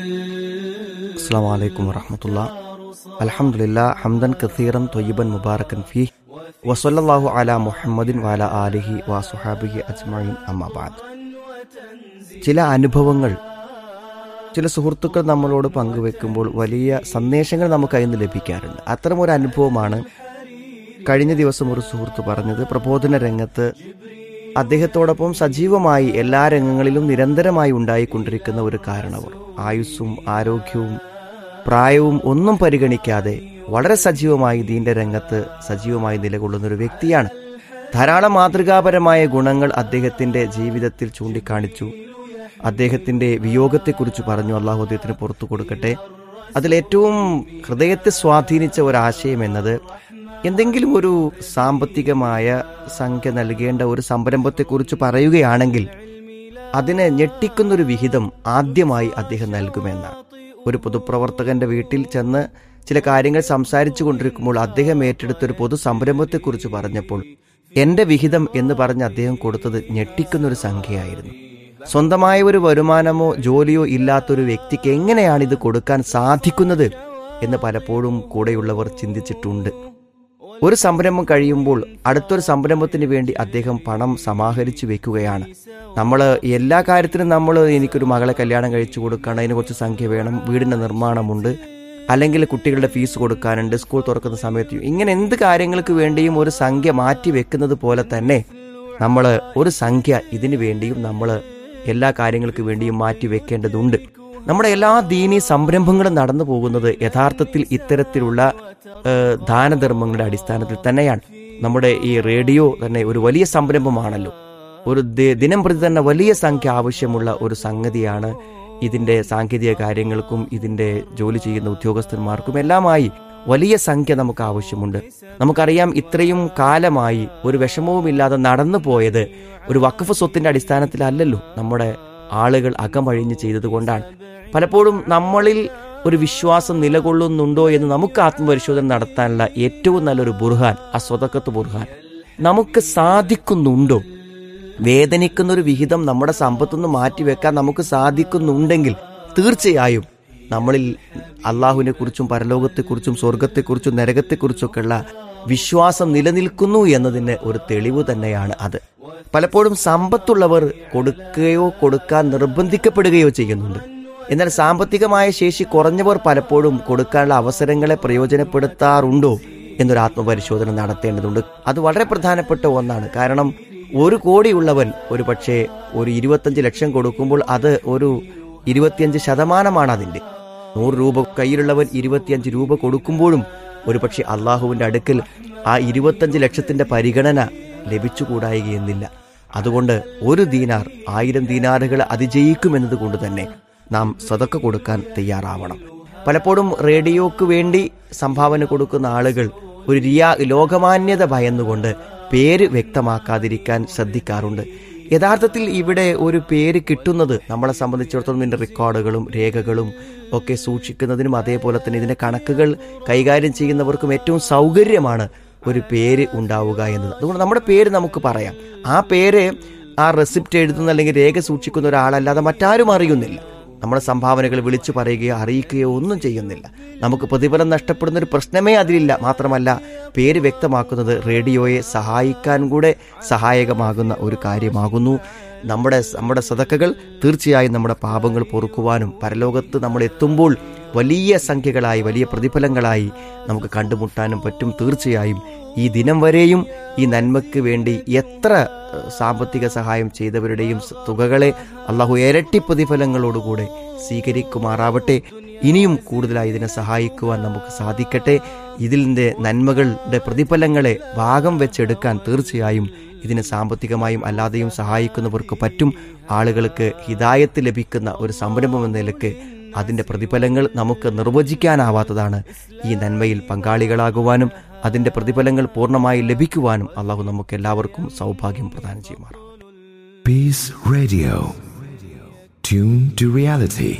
السلام عليكم ورحمة الله الحمد لله حمدا كثيرا طيبا مباركا فيه وصلى الله على محمد وعلى آله وصحابه أجمعين أما بعد ചില അനുഭവങ്ങൾ ചില സുഹൃത്തുക്കൾ നമ്മളോട് പങ്കുവെക്കുമ്പോൾ വലിയ സന്ദേശങ്ങൾ നമുക്ക് അതിൽ നിന്ന് ലഭിക്കാറുണ്ട് അത്തരമൊരു അനുഭവമാണ് കഴിഞ്ഞ ദിവസം ഒരു സുഹൃത്ത് പറഞ്ഞത് പ്രബോധന രംഗത്ത് അദ്ദേഹത്തോടൊപ്പം സജീവമായി എല്ലാ രംഗങ്ങളിലും നിരന്തരമായി ഉണ്ടായിക്കൊണ്ടിരിക്കുന്ന ഒരു കാരണവർ ആയുസ്സും ആരോഗ്യവും പ്രായവും ഒന്നും പരിഗണിക്കാതെ വളരെ സജീവമായി ദീന്റെ രംഗത്ത് സജീവമായി നിലകൊള്ളുന്ന ഒരു വ്യക്തിയാണ് ധാരാളം മാതൃകാപരമായ ഗുണങ്ങൾ അദ്ദേഹത്തിന്റെ ജീവിതത്തിൽ ചൂണ്ടിക്കാണിച്ചു അദ്ദേഹത്തിന്റെ വിയോഗത്തെക്കുറിച്ച് പറഞ്ഞു അള്ളാഹു അദ്ദേഹത്തിന് പുറത്തു കൊടുക്കട്ടെ അതിലേറ്റവും ഹൃദയത്തെ സ്വാധീനിച്ച ഒരാശയം എന്നത് എന്തെങ്കിലും ഒരു സാമ്പത്തികമായ സംഖ്യ നൽകേണ്ട ഒരു സംരംഭത്തെക്കുറിച്ച് പറയുകയാണെങ്കിൽ അതിനെ ഞെട്ടിക്കുന്നൊരു വിഹിതം ആദ്യമായി അദ്ദേഹം നൽകുമെന്നാണ് ഒരു പൊതുപ്രവർത്തകന്റെ വീട്ടിൽ ചെന്ന് ചില കാര്യങ്ങൾ സംസാരിച്ചു കൊണ്ടിരിക്കുമ്പോൾ അദ്ദേഹം ഏറ്റെടുത്ത ഒരു പൊതു സംരംഭത്തെക്കുറിച്ച് പറഞ്ഞപ്പോൾ എന്റെ വിഹിതം എന്ന് പറഞ്ഞ് അദ്ദേഹം കൊടുത്തത് ഞെട്ടിക്കുന്നൊരു സംഖ്യയായിരുന്നു സ്വന്തമായ ഒരു വരുമാനമോ ജോലിയോ ഇല്ലാത്തൊരു വ്യക്തിക്ക് എങ്ങനെയാണ് ഇത് കൊടുക്കാൻ സാധിക്കുന്നത് എന്ന് പലപ്പോഴും കൂടെയുള്ളവർ ചിന്തിച്ചിട്ടുണ്ട് ഒരു സംരംഭം കഴിയുമ്പോൾ അടുത്തൊരു സംരംഭത്തിന് വേണ്ടി അദ്ദേഹം പണം സമാഹരിച്ചു വെക്കുകയാണ് നമ്മൾ എല്ലാ കാര്യത്തിനും നമ്മൾ എനിക്കൊരു മകളെ കല്യാണം കഴിച്ചു കൊടുക്കണം അതിന് കുറച്ച് സംഖ്യ വേണം വീടിന്റെ നിർമ്മാണമുണ്ട് അല്ലെങ്കിൽ കുട്ടികളുടെ ഫീസ് കൊടുക്കാനുണ്ട് സ്കൂൾ തുറക്കുന്ന സമയത്ത് ഇങ്ങനെ എന്ത് കാര്യങ്ങൾക്ക് വേണ്ടിയും ഒരു സംഖ്യ മാറ്റി വെക്കുന്നത് പോലെ തന്നെ നമ്മൾ ഒരു സംഖ്യ ഇതിനു വേണ്ടിയും നമ്മൾ എല്ലാ കാര്യങ്ങൾക്ക് വേണ്ടിയും മാറ്റി വെക്കേണ്ടതുണ്ട് നമ്മുടെ എല്ലാ ദീനീ സംരംഭങ്ങളും നടന്നു പോകുന്നത് യഥാർത്ഥത്തിൽ ഇത്തരത്തിലുള്ള ഏഹ്, ദാനധർമ്മങ്ങളുടെ അടിസ്ഥാനത്തിൽ തന്നെയാണ് നമ്മുടെ ഈ റേഡിയോ തന്നെ ഒരു വലിയ സംരംഭമാണല്ലോ ഒരു ദി- ദിനം പ്രതി തന്നെ വലിയ സംഖ്യ ആവശ്യമുള്ള ഒരു സംഗതിയാണ് ഇതിന്റെ സാങ്കേതിക കാര്യങ്ങൾക്കും ഇതിന്റെ ജോലി ചെയ്യുന്ന ഉദ്യോഗസ്ഥന്മാർക്കും എല്ലാമായി വലിയ സംഖ്യ നമുക്ക് ആവശ്യമുണ്ട് നമുക്കറിയാം ഇത്രയും കാലമായി ഒരു വിഷമവുമില്ലാതെ നടന്നു പോയത് ഒരു വഖഫ് സ്വത്തിന്റെ അടിസ്ഥാനത്തിലല്ലല്ലോ നമ്മുടെ ആളുകൾ അകമഴിഞ്ഞ് ചെയ്തതുകൊണ്ടാണ് പലപ്പോഴും നമ്മളിൽ ഒരു വിശ്വാസം നിലകൊള്ളുന്നുണ്ടോ എന്ന് നമുക്ക് ആത്മപരിശോധന നടത്താനുള്ള ഏറ്റവും നല്ലൊരു ബുർഹാൻ ആ സ്വതക്കത്ത് ബുർഹാൻ നമുക്ക് സാധിക്കുന്നുണ്ടോ വേദനിക്കുന്ന ഒരു വിഹിതം നമ്മുടെ സമ്പത്തുനിന്ന് മാറ്റിവെക്കാൻ നമുക്ക് സാധിക്കുന്നുണ്ടെങ്കിൽ തീർച്ചയായും നമ്മളിൽ അള്ളാഹുവിനെ കുറിച്ചും പരലോകത്തെക്കുറിച്ചും സ്വർഗത്തെക്കുറിച്ചും നരകത്തെക്കുറിച്ചൊക്കെയുള്ള വിശ്വാസം നിലനിൽക്കുന്നു എന്നതിന് ഒരു തെളിവ് തന്നെയാണ് അത് പലപ്പോഴും സമ്പത്തുള്ളവർ കൊടുക്കുകയോ കൊടുക്കാൻ നിർബന്ധിക്കപ്പെടുകയോ ചെയ്യുന്നുണ്ട് എന്നാൽ സാമ്പത്തികമായ ശേഷി കുറഞ്ഞവർ പലപ്പോഴും കൊടുക്കാനുള്ള അവസരങ്ങളെ പ്രയോജനപ്പെടുത്താറുണ്ടോ എന്നൊരു ആത്മപരിശോധന നടത്തേണ്ടതുണ്ട് അത് വളരെ പ്രധാനപ്പെട്ട ഒന്നാണ് കാരണം ഒരു കോടിയുള്ളവൻ ഒരു പക്ഷേ ഒരു ഇരുപത്തഞ്ച് ലക്ഷം കൊടുക്കുമ്പോൾ അത് ഒരു ഇരുപത്തിയഞ്ച് ശതമാനമാണ് അതിന്റെ നൂറ് രൂപ കയ്യിലുള്ളവൻ ഇരുപത്തിയഞ്ച് രൂപ കൊടുക്കുമ്പോഴും ഒരുപക്ഷെ അള്ളാഹുവിന്റെ അടുക്കൽ ആ ഇരുപത്തഞ്ച് ലക്ഷത്തിന്റെ പരിഗണന ലഭിച്ചുകൂടായികയെന്നില്ല അതുകൊണ്ട് ഒരു ദീനാർ ആയിരം ദീനാറുകൾ അതിജയിക്കുമെന്നത് കൊണ്ട് തന്നെ നാം സതക്ക കൊടുക്കാൻ തയ്യാറാവണം പലപ്പോഴും റേഡിയോക്ക് വേണ്ടി സംഭാവന കൊടുക്കുന്ന ആളുകൾ ഒരു റിയാ ലോകമാന്യത ഭയന്നുകൊണ്ട് പേര് വ്യക്തമാക്കാതിരിക്കാൻ ശ്രദ്ധിക്കാറുണ്ട് യഥാർത്ഥത്തിൽ ഇവിടെ ഒരു പേര് കിട്ടുന്നത് നമ്മളെ സംബന്ധിച്ചിടത്തോളം ഇതിന്റെ റെക്കോർഡുകളും രേഖകളും ഒക്കെ സൂക്ഷിക്കുന്നതിനും അതേപോലെ തന്നെ ഇതിന്റെ കണക്കുകൾ കൈകാര്യം ചെയ്യുന്നവർക്കും ഏറ്റവും സൗകര്യമാണ് ഒരു പേര് ഉണ്ടാവുക എന്നത് അതുകൊണ്ട് നമ്മുടെ പേര് നമുക്ക് പറയാം ആ പേര് ആ റെസിപ്റ്റ് എഴുതുന്ന അല്ലെങ്കിൽ രേഖ സൂക്ഷിക്കുന്ന ഒരാളല്ലാതെ മറ്റാരും അറിയുന്നില്ല നമ്മുടെ സംഭാവനകൾ വിളിച്ചു പറയുകയോ അറിയിക്കുകയോ ഒന്നും ചെയ്യുന്നില്ല നമുക്ക് പ്രതിഫലം നഷ്ടപ്പെടുന്ന ഒരു പ്രശ്നമേ അതിലില്ല മാത്രമല്ല പേര് വ്യക്തമാക്കുന്നത് റേഡിയോയെ സഹായിക്കാൻ കൂടെ സഹായകമാകുന്ന ഒരു കാര്യമാകുന്നു നമ്മുടെ നമ്മുടെ സതക്കകൾ തീർച്ചയായും നമ്മുടെ പാപങ്ങൾ പൊറുക്കുവാനും പരലോകത്ത് നമ്മൾ എത്തുമ്പോൾ വലിയ സംഖ്യകളായി വലിയ പ്രതിഫലങ്ങളായി നമുക്ക് കണ്ടുമുട്ടാനും പറ്റും തീർച്ചയായും ഈ ദിനം വരെയും ഈ നന്മയ്ക്ക് വേണ്ടി എത്ര ഏഹ്, സാമ്പത്തിക സഹായം ചെയ്തവരുടെയും സ- തുകകളെ അള്ളാഹു ഇരട്ടി പ്രതിഫലങ്ങളോടുകൂടെ സ്വീകരിക്കുമാറാവട്ടെ ഇനിയും കൂടുതലായി ഇതിനെ സഹായിക്കുവാൻ നമുക്ക് സാധിക്കട്ടെ ഇതിൻ്റെ നന്മകളുടെ പ്രതിഫലങ്ങളെ ഭാഗം വെച്ചെടുക്കാൻ തീർച്ചയായും ഇതിന് സാമ്പത്തികമായും അല്ലാതെയും സഹായിക്കുന്നവർക്ക് പറ്റും ആളുകൾക്ക് ഹിതായത്ത് ലഭിക്കുന്ന ഒരു സംരംഭം എന്ന നിലക്ക് അതിന്റെ പ്രതിഫലങ്ങൾ നമുക്ക് നിർവചിക്കാനാവാത്തതാണ് ഈ നന്മയിൽ പങ്കാളികളാകുവാനും അതിന്റെ പ്രതിഫലങ്ങൾ പൂർണ്ണമായി ലഭിക്കുവാനും അള്ളാഹു നമുക്ക് എല്ലാവർക്കും സൗഭാഗ്യം പ്രദാനം ചെയ്യുമാറാം Peace Radio. Tune to reality.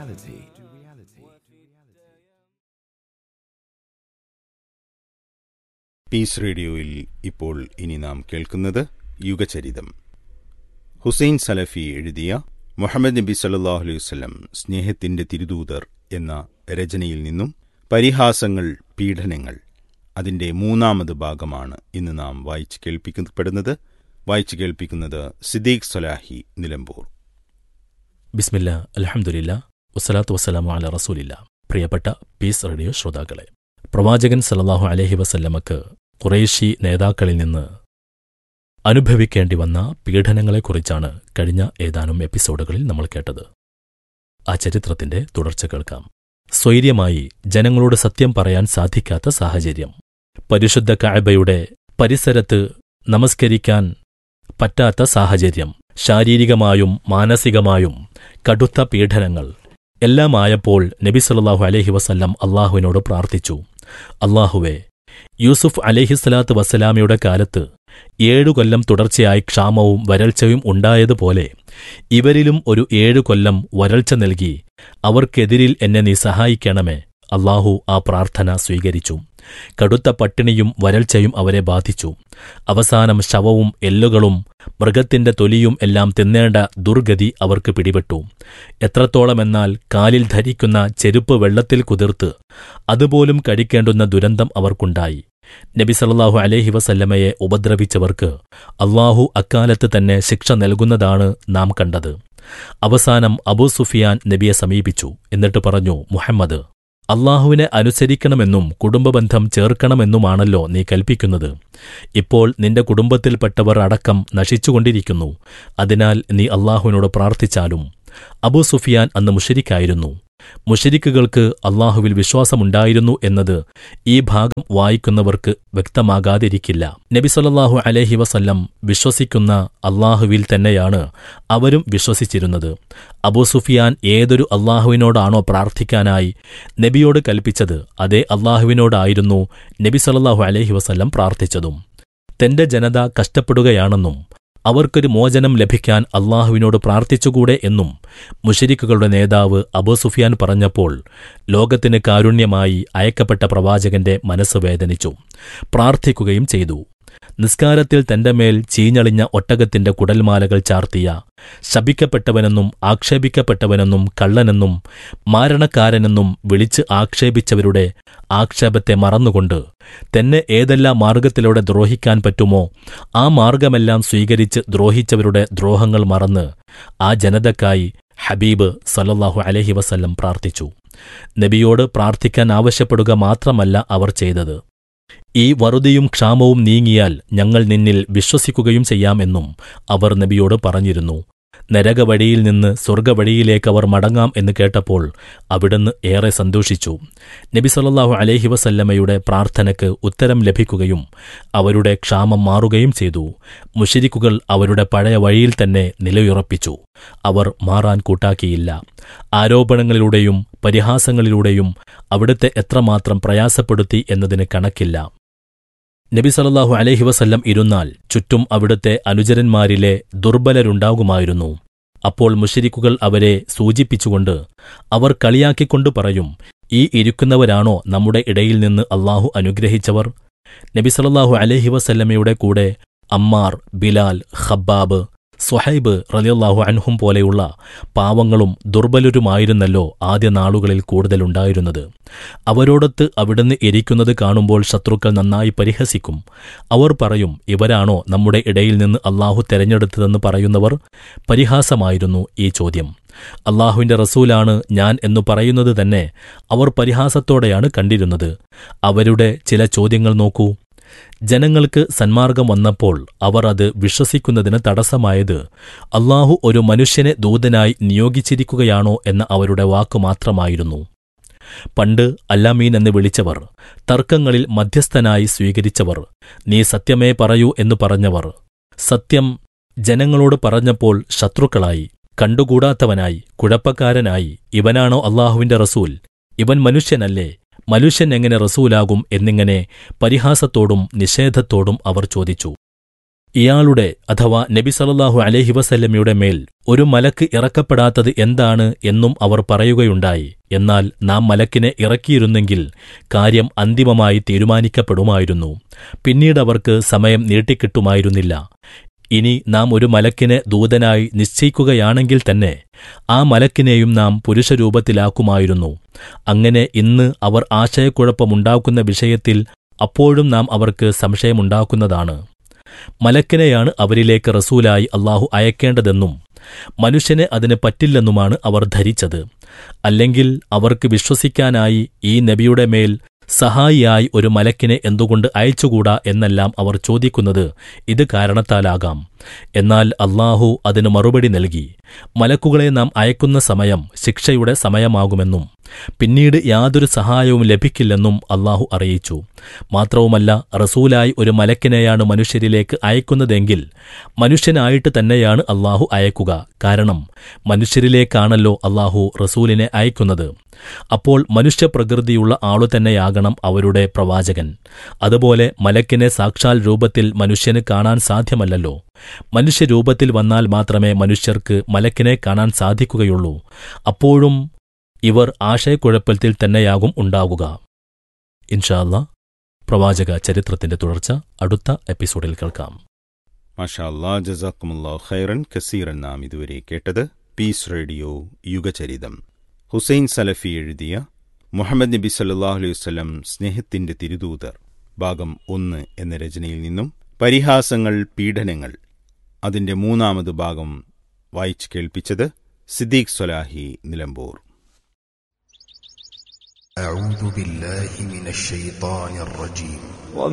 Peace റേഡിയോയിൽ ഇപ്പോൾ ഇനി നാം കേൾക്കുന്നത് യുഗചരിതം ഹുസൈൻ സലഫി എഴുതിയ മുഹമ്മദ് നബി സല്ലാഹു അലൈഹി വസ്ലം സ്നേഹത്തിന്റെ തിരുദൂതർ എന്ന രചനയിൽ നിന്നും പരിഹാസങ്ങൾ പീഡനങ്ങൾ അതിന്റെ മൂന്നാമത് ഭാഗമാണ് ഇന്ന് നാം വായിച്ചു കേൾപ്പിക്കപ്പെടുന്നത് വായിച്ചു കേൾപ്പിക്കുന്നത് സിദ്ദീഖ് സലാഹി നിലമ്പൂർ ബിസ്മില്ല അലഹമുല്ല വസ്സലാത്തു വസ്സലാമു അല റസൂലില്ല പ്രിയപ്പെട്ട പീസ് റേഡിയോ ശ്രോതാക്കളെ പ്രവാചകൻ സല്ലല്ലാഹു അലഹി വസല്ലമക്ക് കുറേശി നേതാക്കളിൽ നിന്ന് അനുഭവിക്കേണ്ടി വന്ന പീഡനങ്ങളെക്കുറിച്ചാണ് കഴിഞ്ഞ ഏതാനും എപ്പിസോഡുകളിൽ നമ്മൾ കേട്ടത് ആ ചരിത്രത്തിന്റെ തുടർച്ച കേൾക്കാം സ്വൈര്യമായി ജനങ്ങളോട് സത്യം പറയാൻ സാധിക്കാത്ത സാഹചര്യം പരിശുദ്ധ കഅബയുടെ പരിസരത്ത് നമസ്കരിക്കാൻ പറ്റാത്ത സാഹചര്യം ശാരീരികമായും മാനസികമായും കടുത്ത പീഡനങ്ങൾ എല്ലാമായപ്പോൾ നബി സല്ലല്ലാഹു അലൈഹി വസല്ലം അള്ളാഹുവിനോട് പ്രാർത്ഥിച്ചു അള്ളാഹുവെ യൂസുഫ് അലഹിസ്സലാത്ത് വസ്സലാമയുടെ കാലത്ത് ഏഴു കൊല്ലം തുടർച്ചയായി ക്ഷാമവും വരൾച്ചയും ഉണ്ടായതുപോലെ ഇവരിലും ഒരു ഏഴു കൊല്ലം വരൾച്ച നൽകി അവർക്കെതിരിൽ എന്നെ നീ സഹായിക്കണമേ അള്ളാഹു ആ പ്രാർത്ഥന സ്വീകരിച്ചു കടുത്ത പട്ടിണിയും വരൾച്ചയും അവരെ ബാധിച്ചു അവസാനം ശവവും എല്ലുകളും മൃഗത്തിന്റെ തൊലിയും എല്ലാം തിന്നേണ്ട ദുർഗതി അവർക്ക് പിടിപെട്ടു എത്രത്തോളമെന്നാൽ കാലിൽ ധരിക്കുന്ന ചെരുപ്പ് വെള്ളത്തിൽ കുതിർത്ത് അതുപോലും കഴിക്കേണ്ടുന്ന ദുരന്തം അവർക്കുണ്ടായി നബി സല്ലല്ലാഹു അലൈഹി വസല്ലമയെ ഉപദ്രവിച്ചവർക്ക് അള്ളാഹു അക്കാലത്ത് തന്നെ ശിക്ഷ നൽകുന്നതാണ് നാം കണ്ടത് അവസാനം അബൂ സുഫിയാൻ നബിയെ സമീപിച്ചു എന്നിട്ട് പറഞ്ഞു മുഹമ്മദ് അള്ളാഹുവിനെ അനുസരിക്കണമെന്നും കുടുംബബന്ധം ചേർക്കണമെന്നുമാണല്ലോ നീ കൽപ്പിക്കുന്നത് ഇപ്പോൾ നിന്റെ കുടുംബത്തിൽപ്പെട്ടവർ അടക്കം നശിച്ചുകൊണ്ടിരിക്കുന്നു അതിനാൽ നീ അള്ളാഹുവിനോട് പ്രാർത്ഥിച്ചാലും അബൂ സുഫിയാൻ അന്ന് മുഷരിക്കായിരുന്നു മുഷരിക്കുകൾക്ക് അള്ളാഹുവിൽ വിശ്വാസമുണ്ടായിരുന്നു എന്നത് ഈ ഭാഗം വായിക്കുന്നവർക്ക് വ്യക്തമാകാതിരിക്കില്ല നബി സല്ലല്ലാഹു അലൈഹി വസല്ലം വിശ്വസിക്കുന്ന അള്ളാഹുവിൽ തന്നെയാണ് അവരും വിശ്വസിച്ചിരുന്നത് അബൂ സുഫിയാൻ ഏതൊരു അള്ളാഹുവിനോടാണോ പ്രാർത്ഥിക്കാനായി നബിയോട് കൽപ്പിച്ചത് അതേ അള്ളാഹുവിനോടായിരുന്നു നബി സല്ലല്ലാഹു അലൈഹി വസല്ലം പ്രാർത്ഥിച്ചതും തന്റെ ജനത കഷ്ടപ്പെടുകയാണെന്നും അവർക്കൊരു മോചനം ലഭിക്കാൻ അള്ളാഹുവിനോട് പ്രാർത്ഥിച്ചുകൂടെ എന്നും മുഷരിക്കുകളുടെ നേതാവ് അബൂ സുഫിയാൻ പറഞ്ഞപ്പോൾ ലോകത്തിന് കാരുണ്യമായി അയക്കപ്പെട്ട പ്രവാചകന്റെ മനസ്സ് വേദനിച്ചു പ്രാർത്ഥിക്കുകയും ചെയ്തു നിസ്കാരത്തിൽ തന്റെ മേൽ ചീഞ്ഞളിഞ്ഞ ഒട്ടകത്തിന്റെ കുടൽമാലകൾ ചാർത്തിയ ശപിക്കപ്പെട്ടവനെന്നും ആക്ഷേപിക്കപ്പെട്ടവനെന്നും കള്ളനെന്നും മാരണക്കാരനെന്നും വിളിച്ച് ആക്ഷേപിച്ചവരുടെ ആക്ഷേപത്തെ മറന്നുകൊണ്ട് തന്നെ ഏതെല്ലാം മാർഗത്തിലൂടെ ദ്രോഹിക്കാൻ പറ്റുമോ ആ മാർഗമെല്ലാം സ്വീകരിച്ച് ദ്രോഹിച്ചവരുടെ ദ്രോഹങ്ങൾ മറന്ന് ആ ജനതക്കായി ഹബീബ് സല്ലല്ലാഹു അലഹി വസല്ലം പ്രാർത്ഥിച്ചു നബിയോട് പ്രാർത്ഥിക്കാൻ ആവശ്യപ്പെടുക മാത്രമല്ല അവർ ചെയ്തത് ഈ വറുതിയും ക്ഷാമവും നീങ്ങിയാൽ ഞങ്ങൾ നിന്നിൽ വിശ്വസിക്കുകയും ചെയ്യാമെന്നും അവർ നബിയോട് പറഞ്ഞിരുന്നു നരകവഴിയിൽ നിന്ന് സ്വർഗവഴിയിലേക്ക് അവർ മടങ്ങാം എന്ന് കേട്ടപ്പോൾ അവിടുന്ന് ഏറെ സന്തോഷിച്ചു നബി സല്ലല്ലാഹു അലൈഹി വസല്ലമയുടെ പ്രാർത്ഥനയ്ക്ക് ഉത്തരം ലഭിക്കുകയും അവരുടെ ക്ഷാമം മാറുകയും ചെയ്തു മുഷിരിക്കുകൾ അവരുടെ പഴയ വഴിയിൽ തന്നെ നിലയുറപ്പിച്ചു അവർ മാറാൻ കൂട്ടാക്കിയില്ല ആരോപണങ്ങളിലൂടെയും പരിഹാസങ്ങളിലൂടെയും അവിടുത്തെ എത്രമാത്രം പ്രയാസപ്പെടുത്തി എന്നതിന് കണക്കില്ല നബി സല്ലല്ലാഹു അലൈഹി വസല്ലം ഇരുന്നാൽ ചുറ്റും അവിടുത്തെ അനുചരന്മാരിലെ ദുർബലരുണ്ടാകുമായിരുന്നു അപ്പോൾ മുഷരിക്കുകൾ അവരെ സൂചിപ്പിച്ചുകൊണ്ട് അവർ കളിയാക്കിക്കൊണ്ട് പറയും ഈ ഇരിക്കുന്നവരാണോ നമ്മുടെ ഇടയിൽ നിന്ന് അള്ളാഹു അനുഗ്രഹിച്ചവർ നബി സല്ലല്ലാഹു അലൈഹി വസല്ലമയുടെ കൂടെ അമ്മാർ ബിലാൽ ഖബ്ബാബ് സുഹൈബ് റലിയല്ലാഹു അൻഹും പോലെയുള്ള പാവങ്ങളും ദുർബലരുമായിരുന്നല്ലോ ആദ്യ നാളുകളിൽ കൂടുതലുണ്ടായിരുന്നത് അവരോടൊത്ത് അവിടുന്ന് ഇരിക്കുന്നത് കാണുമ്പോൾ ശത്രുക്കൾ നന്നായി പരിഹസിക്കും അവർ പറയും ഇവരാണോ നമ്മുടെ ഇടയിൽ നിന്ന് അള്ളാഹു തെരഞ്ഞെടുത്തതെന്ന് പറയുന്നവർ പരിഹാസമായിരുന്നു ഈ ചോദ്യം അള്ളാഹുവിന്റെ റസൂലാണ് ഞാൻ എന്നു പറയുന്നത് തന്നെ അവർ പരിഹാസത്തോടെയാണ് കണ്ടിരുന്നത് അവരുടെ ചില ചോദ്യങ്ങൾ നോക്കൂ ജനങ്ങൾക്ക് സന്മാർഗം വന്നപ്പോൾ അവർ അത് വിശ്വസിക്കുന്നതിന് തടസ്സമായത് അള്ളാഹു ഒരു മനുഷ്യനെ ദൂതനായി നിയോഗിച്ചിരിക്കുകയാണോ എന്ന അവരുടെ വാക്കു മാത്രമായിരുന്നു പണ്ട് അല്ലാമീൻ എന്ന് വിളിച്ചവർ തർക്കങ്ങളിൽ മധ്യസ്ഥനായി സ്വീകരിച്ചവർ നീ സത്യമേ പറയൂ എന്ന് പറഞ്ഞവർ സത്യം ജനങ്ങളോട് പറഞ്ഞപ്പോൾ ശത്രുക്കളായി കണ്ടുകൂടാത്തവനായി കുഴപ്പക്കാരനായി ഇവനാണോ അള്ളാഹുവിന്റെ റസൂൽ ഇവൻ മനുഷ്യനല്ലേ മനുഷ്യൻ എങ്ങനെ റസൂലാകും എന്നിങ്ങനെ പരിഹാസത്തോടും നിഷേധത്തോടും അവർ ചോദിച്ചു ഇയാളുടെ അഥവാ നബി സല്ലല്ലാഹു അലൈഹി വസല്ലമയുടെ മേൽ ഒരു മലക്ക് ഇറക്കപ്പെടാത്തത് എന്താണ് എന്നും അവർ പറയുകയുണ്ടായി എന്നാൽ നാം മലക്കിനെ ഇറക്കിയിരുന്നെങ്കിൽ കാര്യം അന്തിമമായി തീരുമാനിക്കപ്പെടുമായിരുന്നു പിന്നീട് അവർക്ക് സമയം നീട്ടിക്കിട്ടുമായിരുന്നില്ല ഇനി നാം ഒരു മലക്കിനെ ദൂതനായി നിശ്ചയിക്കുകയാണെങ്കിൽ തന്നെ ആ മലക്കിനെയും നാം പുരുഷരൂപത്തിലാക്കുമായിരുന്നു അങ്ങനെ ഇന്ന് അവർ ആശയക്കുഴപ്പമുണ്ടാക്കുന്ന വിഷയത്തിൽ അപ്പോഴും നാം അവർക്ക് സംശയമുണ്ടാക്കുന്നതാണ് മലക്കിനെയാണ് അവരിലേക്ക് റസൂലായി അള്ളാഹു അയക്കേണ്ടതെന്നും മനുഷ്യനെ അതിന് പറ്റില്ലെന്നുമാണ് അവർ ധരിച്ചത് അല്ലെങ്കിൽ അവർക്ക് വിശ്വസിക്കാനായി ഈ നബിയുടെ മേൽ സഹായിയായി ഒരു മലക്കിനെ എന്തുകൊണ്ട് അയച്ചുകൂടാ എന്നെല്ലാം അവർ ചോദിക്കുന്നത് ഇത് കാരണത്താലാകാം എന്നാൽ അള്ളാഹു അതിന് മറുപടി നൽകി മലക്കുകളെ നാം അയക്കുന്ന സമയം ശിക്ഷയുടെ സമയമാകുമെന്നും പിന്നീട് യാതൊരു സഹായവും ലഭിക്കില്ലെന്നും അള്ളാഹു അറിയിച്ചു മാത്രവുമല്ല റസൂലായി ഒരു മലക്കിനെയാണ് മനുഷ്യരിലേക്ക് അയക്കുന്നതെങ്കിൽ മനുഷ്യനായിട്ട് തന്നെയാണ് അള്ളാഹു അയക്കുക കാരണം മനുഷ്യരിലേക്കാണല്ലോ അള്ളാഹു റസൂലിനെ അയക്കുന്നത് അപ്പോൾ മനുഷ്യപ്രകൃതിയുള്ള ആളു തന്നെയാകണം അവരുടെ പ്രവാചകൻ അതുപോലെ മലക്കിനെ സാക്ഷാൽ രൂപത്തിൽ മനുഷ്യന് കാണാൻ സാധ്യമല്ലല്ലോ മനുഷ്യരൂപത്തിൽ വന്നാൽ മാത്രമേ മനുഷ്യർക്ക് മലക്കിനെ കാണാൻ സാധിക്കുകയുള്ളൂ അപ്പോഴും ഇവർ ആശയക്കുഴപ്പത്തിൽ തന്നെയാകും ഉണ്ടാകുക ഇൻഷാല്ല പ്രവാചക ചരിത്രത്തിന്റെ തുടർച്ച അടുത്ത എപ്പിസോഡിൽ കേൾക്കാം മാഷാ അല്ലാ ജസാക്കുമുല്ലാ ഖൈറൻ കസീറൻ നാം ഇതുവരെ കേട്ടത് പീസ് റേഡിയോ യുഗചരിതം ഹുസൈൻ സലഫി എഴുതിയ മുഹമ്മദ് നബി സല്ലാഹു അലൈഹി വസ്ലം സ്നേഹത്തിന്റെ തിരുദൂതർ ഭാഗം ഒന്ന് എന്ന രചനയിൽ നിന്നും പരിഹാസങ്ങൾ പീഡനങ്ങൾ അതിന്റെ മൂന്നാമത് ഭാഗം വായിച്ചു കേൾപ്പിച്ചത് സിദ്ദീഖ് സൊലാഹി നിലമ്പൂർ أعوذ بالله من الشيطان الرجيم